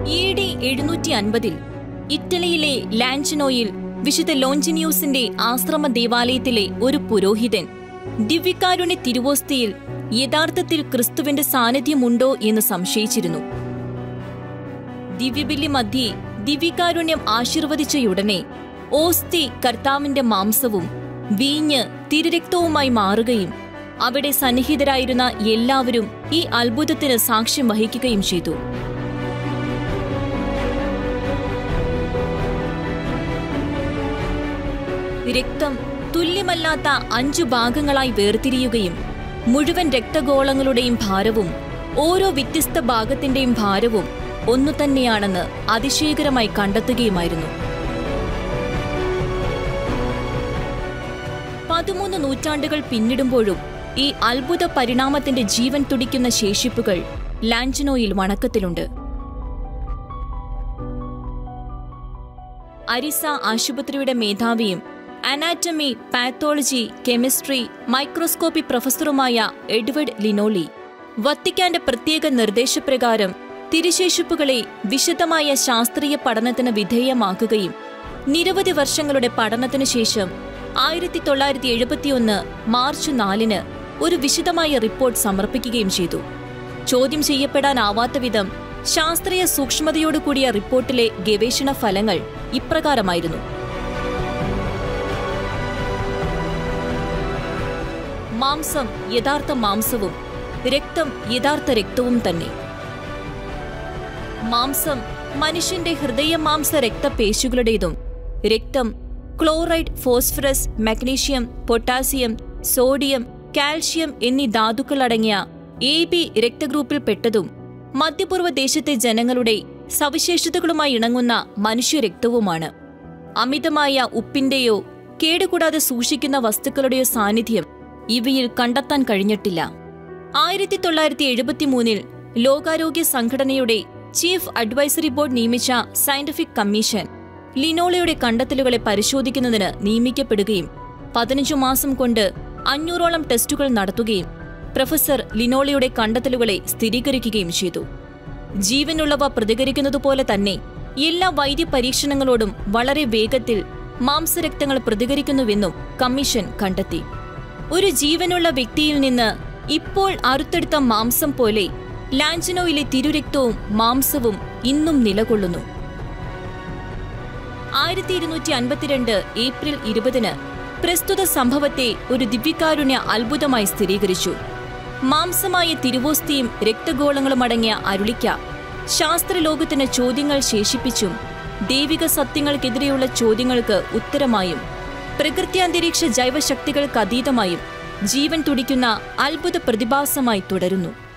E D എഴുന്നൂറ്റി അൻപതിൽ ഇറ്റലിയിലെ ലാൻചിനോയിൽ വിശുദ്ധ ലോഞ്ചിനിയൂസിന്റെ ആശ്രമ ദേവാലയത്തിലെ ഒരു പുരോഹിതൻ ദിവ്യകാരുണ്യ തിരുവോസ്തിയിൽ യഥാർത്ഥത്തിൽ ക്രിസ്തുവിന്റെ സാന്നിധ്യമുണ്ടോ എന്ന് സംശയിച്ചിരുന്നു ദിവ്യബലി മധ്യേ ദിവ്യകാരുണ്യം ആശീർവദിച്ചയുടനെ ഓസ്തി കർത്താവിന്റെ മാംസവും വീഞ്ഞ് തിരുരക്തവുമായി മാറുകയും അവിടെ സന്നിഹിതരായിരുന്ന എല്ലാവരും ഈ അത്ഭുതത്തിന് സാക്ഷ്യം വഹിക്കുകയും ചെയ്തു രക്തം തുല്യമല്ലാത്ത അഞ്ചു ഭാഗങ്ങളായി വേർതിരിയുകയും മുഴുവൻ രക്തഗോളങ്ങളുടെയും ഭാരവും ഓരോ വ്യത്യസ്ത ഭാഗത്തിന്റെയും ഭാരവും ഒന്നു തന്നെയാണെന്ന് അതിശയകരമായി കണ്ടെത്തുകയുമായിരുന്നു പതിമൂന്ന് നൂറ്റാണ്ടുകൾ പിന്നിടുമ്പോഴും ഈ അത്ഭുത പരിണാമത്തിന്റെ ജീവൻ തുടിക്കുന്ന ശേഷിപ്പുകൾ ലാൻജിനോയിൽ വണക്കത്തിലുണ്ട് അരിസ ആശുപത്രിയുടെ മേധാവിയും അനാറ്റമി പാത്തോളജി കെമിസ്ട്രി മൈക്രോസ്കോപ്പി പ്രൊഫസറുമായ എഡ്വേർഡ് ലിനോളി വത്തിക്കാന്റെ പ്രത്യേക നിർദ്ദേശപ്രകാരം തിരുശേഷിപ്പുകളെ വിശദമായ ശാസ്ത്രീയ പഠനത്തിന് വിധേയമാക്കുകയും നിരവധി വർഷങ്ങളുടെ പഠനത്തിനു ശേഷം ആയിരത്തി തൊള്ളായിരത്തി എഴുപത്തിയൊന്ന് മാർച്ച് നാലിന് ഒരു വിശദമായ റിപ്പോർട്ട് സമർപ്പിക്കുകയും ചെയ്തു ചോദ്യം ചെയ്യപ്പെടാനാവാത്ത വിധം ശാസ്ത്രീയ സൂക്ഷ്മതയോടുകൂടിയ റിപ്പോർട്ടിലെ ഗവേഷണ ഫലങ്ങൾ ഇപ്രകാരമായിരുന്നു മാംസം യഥാർത്ഥ മാംസവും രക്തം യഥാർത്ഥ രക്തവും തന്നെ മാംസം മനുഷ്യന്റെ ഹൃദയമാംസ രക്തപേശികളുടേതും രക്തം chloride phosphorus magnesium potassium sodium calcium എന്നീ ധാതുക്കളടങ്ങിയ എ ബി രക്തഗ്രൂപ്പിൽപ്പെട്ടതും മധ്യപൂർവ്വ ദേശത്തെ ജനങ്ങളുടെ സവിശേഷതകളുമായി ഇണങ്ങുന്ന മനുഷ്യരക്തവുമാണ് അമിതമായ ഉപ്പിന്റെയോ കേടുകൂടാതെ സൂക്ഷിക്കുന്ന വസ്തുക്കളുടെയോ സാന്നിധ്യം ഇവയിൽ കണ്ടെത്താൻ കഴിഞ്ഞിട്ടില്ല ആയിരത്തി തൊള്ളായിരത്തി എഴുപത്തിമൂന്നിൽ ലോകാരോഗ്യ സംഘടനയുടെ ചീഫ് അഡ്വൈസറി ബോർഡ് നിയമിച്ച സയന്റിഫിക് കമ്മീഷൻ ലിനോളയുടെ കണ്ടെത്തലുകളെ പരിശോധിക്കുന്നതിന് നിയമിക്കപ്പെടുകയും പതിനഞ്ചു മാസം കൊണ്ട് അഞ്ഞൂറോളം ടെസ്റ്റുകൾ നടത്തുകയും പ്രൊഫസർ ലിനോളയുടെ കണ്ടെത്തലുകളെ സ്ഥിരീകരിക്കുകയും ചെയ്തു ജീവനുള്ളവ പ്രതികരിക്കുന്നതുപോലെ തന്നെ എല്ലാ വൈദ്യ പരീക്ഷണങ്ങളോടും വളരെ വേഗത്തിൽ മാംസരക്തങ്ങൾ പ്രതികരിക്കുന്നുവെന്നും കമ്മീഷൻ കണ്ടെത്തി ഒരു ജീവനുള്ള വ്യക്തിയിൽ നിന്ന് ഇപ്പോൾ അറുത്തെടുത്ത മാംസം പോലെ ലാൻജിനോയിലെ തിരുരക്തവും മാംസവും ഇന്നും നിലകൊള്ളുന്നു ആയിരത്തി ഇരുന്നൂറ്റി അൻപത്തിരണ്ട് ഏപ്രിൽ ഇരുപതിന് പ്രസ്തുത സംഭവത്തെ ഒരു ദിവ്യകാരുണ്യ അത്ഭുതമായി സ്ഥിരീകരിച്ചു മാംസമായ തിരുവോസ്തിയും രക്തഗോളങ്ങളും അടങ്ങിയ അരുളിക്ക ശാസ്ത്രലോകത്തിന് ചോദ്യങ്ങൾ ശേഷിപ്പിച്ചും ദൈവിക സത്യങ്ങൾക്കെതിരെയുള്ള ചോദ്യങ്ങൾക്ക് ഉത്തരമായും പ്രകൃത്യാന്തരീക്ഷ ജൈവശക്തികൾക്ക് അതീതമായും ജീവൻ തുടിക്കുന്ന അത്ഭുത പ്രതിഭാസമായി തുടരുന്നു